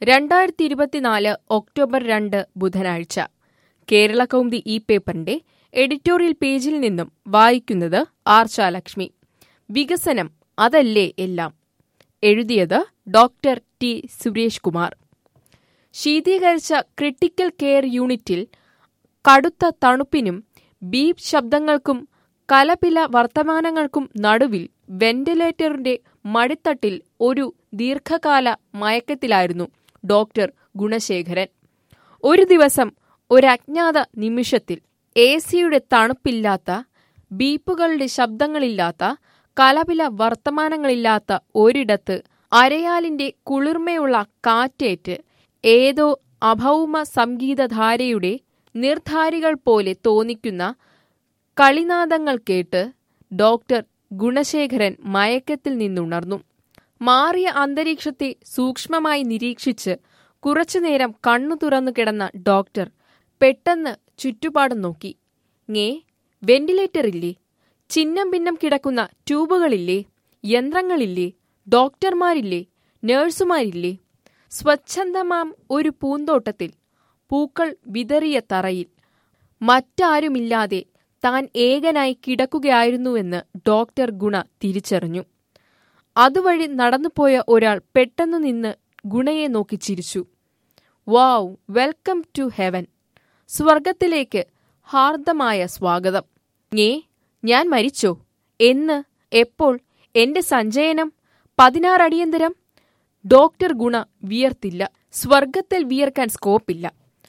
രണ്ടായിരത്തി ഇരുപത്തിനാല് ഒക്ടോബർ രണ്ട് ബുധനാഴ്ച കേരള കൗമുദി ഈ പേപ്പറിന്റെ എഡിറ്റോറിയൽ പേജിൽ നിന്നും വായിക്കുന്നത് ആർച്ചാലക്ഷ്മി വികസനം അതല്ലേ എല്ലാം എഴുതിയത് ഡോക്ടർ ടി സുരേഷ് കുമാർ ശീതീകരിച്ച ക്രിട്ടിക്കൽ കെയർ യൂണിറ്റിൽ കടുത്ത തണുപ്പിനും ബീപ് ശബ്ദങ്ങൾക്കും കലപില വർത്തമാനങ്ങൾക്കും നടുവിൽ വെന്റിലേറ്ററിന്റെ മടിത്തട്ടിൽ ഒരു ദീർഘകാല മയക്കത്തിലായിരുന്നു ഡോക്ടർ ഗുണശേഖരൻ ഒരു ദിവസം ഒരജ്ഞാത നിമിഷത്തിൽ എ സിയുടെ തണുപ്പില്ലാത്ത ബീപ്പുകളുടെ ശബ്ദങ്ങളില്ലാത്ത കലപില വർത്തമാനങ്ങളില്ലാത്ത ഒരിടത്ത് അരയാലിന്റെ കുളിർമയുള്ള കാറ്റേറ്റ് ഏതോ അഭൗമ സംഗീതധാരയുടെ നിർധാരികൾ പോലെ തോന്നിക്കുന്ന കളിനാദങ്ങൾ കേട്ട് ഡോക്ടർ ഗുണശേഖരൻ മയക്കത്തിൽ നിന്നുണർന്നു മാറിയ അന്തരീക്ഷത്തെ സൂക്ഷ്മമായി നിരീക്ഷിച്ച് കുറച്ചുനേരം കണ്ണു തുറന്നു കിടന്ന ഡോക്ടർ പെട്ടെന്ന് ചുറ്റുപാടും നോക്കി ngേ വെന്റിലേറ്റർ ഇല്ലേ ചിഹ്നം ഭിന്നം കിടക്കുന്ന ട്യൂബുകളില്ലേ യന്ത്രങ്ങളില്ലേ ഡോക്ടർമാരില്ലേ നഴ്സുമാരില്ലേ സ്വച്ഛന്തമാം ഒരു പൂന്തോട്ടത്തിൽ പൂക്കൾ വിതറിയ തറയിൽ മറ്റാരുമില്ലാതെ താൻ ഏകനായി കിടക്കുകയായിരുന്നുവെന്ന് ഡോക്ടർ ഗുണ തിരിച്ചറിഞ്ഞു അതുവഴി നടന്നുപോയ ഒരാൾ പെട്ടെന്നു നിന്ന് ഗുണയെ നോക്കി ചിരിച്ചു വാവ് വെൽക്കം ടു ഹെവൻ സ്വർഗത്തിലേക്ക് ഹാർദമായ സ്വാഗതം ഞേ ഞാൻ മരിച്ചോ എന്ന് എപ്പോൾ എന്റെ സഞ്ചയനം പതിനാറടിയന്തരം ഡോക്ടർ ഗുണ വിയർത്തില്ല സ്വർഗത്തിൽ വിയർക്കാൻ സ്കോപ്പില്ല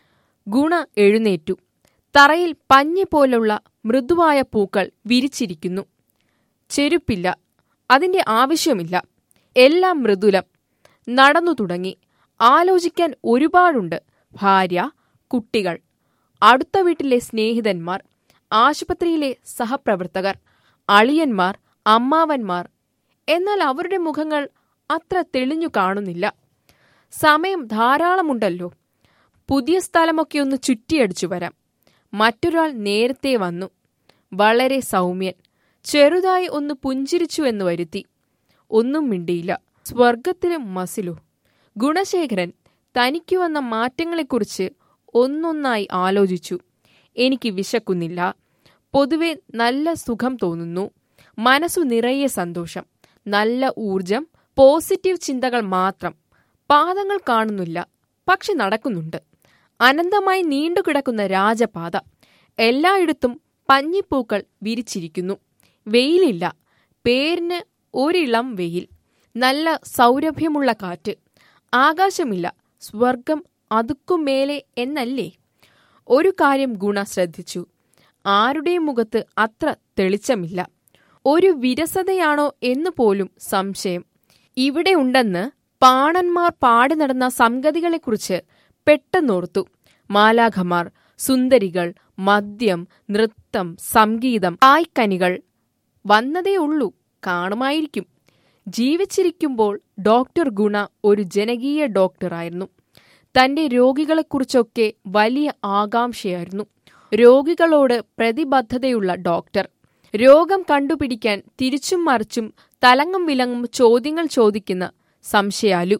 ഗുണ എഴുന്നേറ്റു തറയിൽ പഞ്ഞി പോലുള്ള മൃദുവായ പൂക്കൾ വിരിച്ചിരിക്കുന്നു ചെരുപ്പില്ല അതിന്റെ ആവശ്യമില്ല എല്ലാം മൃദുലം നടന്നു തുടങ്ങി ആലോചിക്കാൻ ഒരുപാടുണ്ട് ഭാര്യ കുട്ടികൾ അടുത്ത വീട്ടിലെ സ്നേഹിതന്മാർ ആശുപത്രിയിലെ സഹപ്രവർത്തകർ അളിയന്മാർ അമ്മാവന്മാർ എന്നാൽ അവരുടെ മുഖങ്ങൾ അത്ര തെളിഞ്ഞു കാണുന്നില്ല സമയം ധാരാളമുണ്ടല്ലോ പുതിയ സ്ഥലമൊക്കെ ഒന്ന് ചുറ്റിയടിച്ചു വരാം മറ്റൊരാൾ നേരത്തെ വന്നു വളരെ സൗമ്യൻ ചെറുതായി ഒന്ന് പുഞ്ചിരിച്ചു എന്ന് വരുത്തി ഒന്നും മിണ്ടിയില്ല സ്വർഗത്തിലും മസിലോ ഗുണശേഖരൻ തനിക്കു വന്ന മാറ്റങ്ങളെക്കുറിച്ച് ഒന്നൊന്നായി ആലോചിച്ചു എനിക്ക് വിശക്കുന്നില്ല പൊതുവെ നല്ല സുഖം തോന്നുന്നു മനസ്സു നിറയെ സന്തോഷം നല്ല ഊർജം പോസിറ്റീവ് ചിന്തകൾ മാത്രം പാദങ്ങൾ കാണുന്നില്ല പക്ഷെ നടക്കുന്നുണ്ട് അനന്തമായി നീണ്ടുകിടക്കുന്ന രാജപാത എല്ലായിടത്തും പഞ്ഞിപ്പൂക്കൾ വിരിച്ചിരിക്കുന്നു വെയിലില്ല പേരിന് ഒരിളം വെയിൽ നല്ല സൗരഭ്യമുള്ള കാറ്റ് ആകാശമില്ല സ്വർഗം അതുക്കും മേലെ എന്നല്ലേ ഒരു കാര്യം ഗുണ ശ്രദ്ധിച്ചു ആരുടെയും മുഖത്ത് അത്ര തെളിച്ചമില്ല ഒരു വിരസതയാണോ എന്ന് പോലും സംശയം ഇവിടെ ഉണ്ടെന്ന് പാണന്മാർ പാടി നടന്ന സംഗതികളെക്കുറിച്ച് പെട്ടെന്നോർത്തു മാലാഖമാർ സുന്ദരികൾ മദ്യം നൃത്തം സംഗീതം ആയ്ക്കനികൾ വന്നതേ ഉള്ളൂ കാണുമായിരിക്കും ജീവിച്ചിരിക്കുമ്പോൾ ഡോക്ടർ ഗുണ ഒരു ജനകീയ ഡോക്ടറായിരുന്നു തന്റെ രോഗികളെക്കുറിച്ചൊക്കെ വലിയ ആകാംക്ഷയായിരുന്നു രോഗികളോട് പ്രതിബദ്ധതയുള്ള ഡോക്ടർ രോഗം കണ്ടുപിടിക്കാൻ തിരിച്ചും മറിച്ചും തലങ്ങും വിലങ്ങും ചോദ്യങ്ങൾ ചോദിക്കുന്ന സംശയാലു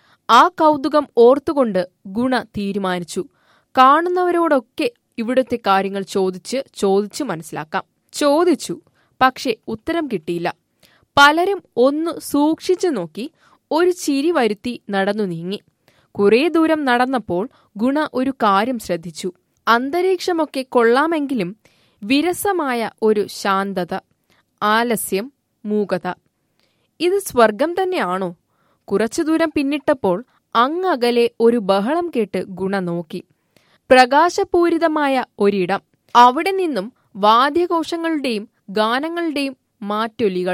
ആ കൗതുകം ഓർത്തുകൊണ്ട് ഗുണ തീരുമാനിച്ചു കാണുന്നവരോടൊക്കെ ഇവിടുത്തെ കാര്യങ്ങൾ ചോദിച്ച് ചോദിച്ചു മനസ്സിലാക്കാം ചോദിച്ചു പക്ഷെ ഉത്തരം കിട്ടിയില്ല പലരും ഒന്ന് സൂക്ഷിച്ചു നോക്കി ഒരു ചിരി വരുത്തി നടന്നു നീങ്ങി കുറേ ദൂരം നടന്നപ്പോൾ ഗുണ ഒരു കാര്യം ശ്രദ്ധിച്ചു അന്തരീക്ഷമൊക്കെ കൊള്ളാമെങ്കിലും വിരസമായ ഒരു ശാന്തത ആലസ്യം മൂകത ഇത് സ്വർഗം തന്നെയാണോ കുറച്ചു ദൂരം പിന്നിട്ടപ്പോൾ അങ്ങകലെ ഒരു ബഹളം കേട്ട് ഗുണ നോക്കി പ്രകാശപൂരിതമായ ഒരിടം അവിടെ നിന്നും വാദ്യഘോഷങ്ങളുടെയും ഗാനങ്ങളുടെയും മാറ്റൊലികൾ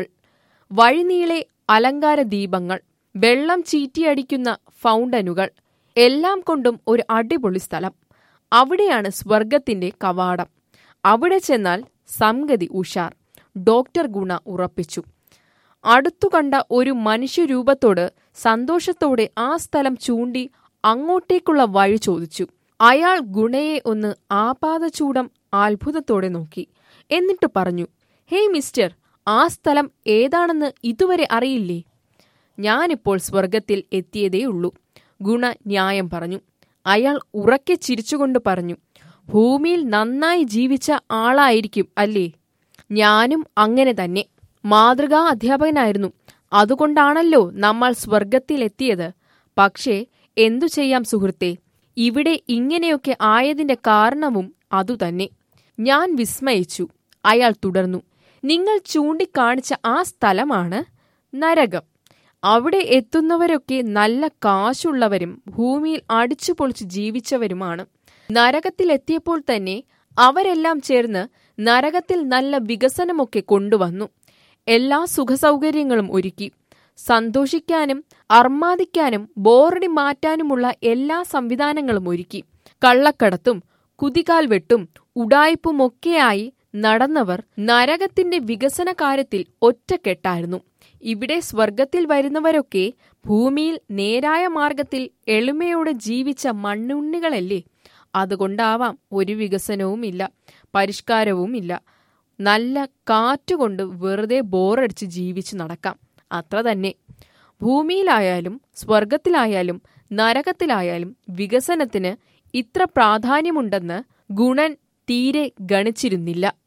വഴിനീളെ അലങ്കാര ദീപങ്ങൾ വെള്ളം ചീറ്റിയടിക്കുന്ന ഫൗണ്ടനുകൾ എല്ലാം കൊണ്ടും ഒരു അടിപൊളി സ്ഥലം അവിടെയാണ് സ്വർഗത്തിന്റെ കവാടം അവിടെ ചെന്നാൽ സംഗതി ഉഷാർ ഡോക്ടർ ഗുണ ഉറപ്പിച്ചു അടുത്തു കണ്ട ഒരു മനുഷ്യരൂപത്തോട് സന്തോഷത്തോടെ ആ സ്ഥലം ചൂണ്ടി അങ്ങോട്ടേക്കുള്ള വഴി ചോദിച്ചു അയാൾ ഗുണയെ ഒന്ന് ആപാദചൂടം അത്ഭുതത്തോടെ നോക്കി എന്നിട്ട് പറഞ്ഞു ഹേയ് മിസ്റ്റർ ആ സ്ഥലം ഏതാണെന്ന് ഇതുവരെ അറിയില്ലേ ഞാനിപ്പോൾ സ്വർഗത്തിൽ എത്തിയതേയുള്ളൂ ഗുണ ന്യായം പറഞ്ഞു അയാൾ ഉറക്കെ ചിരിച്ചുകൊണ്ട് പറഞ്ഞു ഭൂമിയിൽ നന്നായി ജീവിച്ച ആളായിരിക്കും അല്ലേ ഞാനും അങ്ങനെ തന്നെ മാതൃകാ അധ്യാപകനായിരുന്നു അതുകൊണ്ടാണല്ലോ നമ്മൾ സ്വർഗത്തിലെത്തിയത് പക്ഷേ എന്തു ചെയ്യാം സുഹൃത്തെ ഇവിടെ ഇങ്ങനെയൊക്കെ ആയതിന്റെ കാരണവും അതുതന്നെ ഞാൻ വിസ്മയിച്ചു അയാൾ തുടർന്നു നിങ്ങൾ ചൂണ്ടിക്കാണിച്ച ആ സ്ഥലമാണ് നരകം അവിടെ എത്തുന്നവരൊക്കെ നല്ല കാശുള്ളവരും ഭൂമിയിൽ അടിച്ചുപൊളിച്ച് ജീവിച്ചവരുമാണ് നരകത്തിലെത്തിയപ്പോൾ തന്നെ അവരെല്ലാം ചേർന്ന് നരകത്തിൽ നല്ല വികസനമൊക്കെ കൊണ്ടുവന്നു എല്ലാ സുഖസൗകര്യങ്ങളും ഒരുക്കി സന്തോഷിക്കാനും അർമാദിക്കാനും ബോറടി മാറ്റാനുമുള്ള എല്ലാ സംവിധാനങ്ങളും ഒരുക്കി കള്ളക്കടത്തും കുതികാൽ വെട്ടും ഉടായ്പുമൊക്കെയായി നടന്നവർ നരകത്തിന്റെ വികസന കാര്യത്തിൽ ഒറ്റക്കെട്ടായിരുന്നു ഇവിടെ സ്വർഗത്തിൽ വരുന്നവരൊക്കെ ഭൂമിയിൽ നേരായ മാർഗത്തിൽ എളിമയോടെ ജീവിച്ച മണ്ണുണ്ണികളല്ലേ അതുകൊണ്ടാവാം ഒരു വികസനവുമില്ല പരിഷ്കാരവുമില്ല നല്ല കാറ്റുകൊണ്ട് വെറുതെ ബോറടിച്ച് ജീവിച്ചു നടക്കാം അത്ര തന്നെ ഭൂമിയിലായാലും സ്വർഗത്തിലായാലും നരകത്തിലായാലും വികസനത്തിന് ഇത്ര പ്രാധാന്യമുണ്ടെന്ന് ഗുണൻ തീരെ ഗണിച്ചിരുന്നില്ല